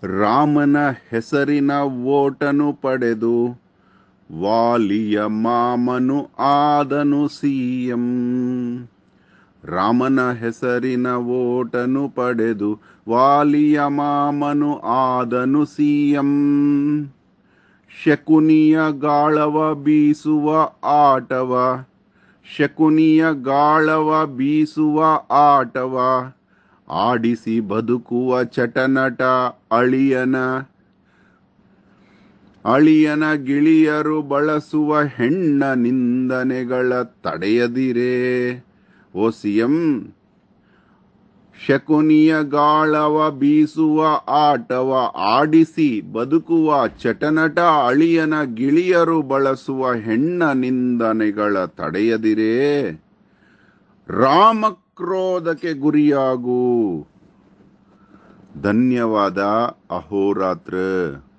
ರಾಮನ ಹೆಸರಿನ ಓಟನು ಪಡೆದು ವಾಲಿಯ ಮಾಮನು ಆದನು ಸಿಎಂ ರಾಮನ ಹೆಸರಿನ ಓಟನು ಪಡೆದು ವಾಲಿಯ ಮಾಮನು ಆದನು ಸಿಎಂ ಶಕುನಿಯ ಗಾಳವ ಬೀಸುವ ಆಟವ ಶಕುನಿಯ ಗಾಳವ ಬೀಸುವ ಆಟವ ಆಡಿಸಿ ಬದುಕುವ ಚಟನಟ ಅಳಿಯನ ಅಳಿಯನ ಗಿಳಿಯರು ಬಳಸುವ ಹೆಣ್ಣ ನಿಂದನೆಗಳ ತಡೆಯದಿರೇ ಓ ಸಿಎಂ ಶಕುನಿಯ ಗಾಳವ ಬೀಸುವ ಆಟವ ಆಡಿಸಿ ಬದುಕುವ ಚಟನಟ ಅಳಿಯನ ಗಿಳಿಯರು ಬಳಸುವ ಹೆಣ್ಣ ನಿಂದನೆಗಳ ತಡೆಯದಿರೇ ರಾಮಕ್ರೋಧಕ್ಕೆ ಗುರಿಯಾಗು ಧನ್ಯವಾದ ಅಹೋರಾತ್ರ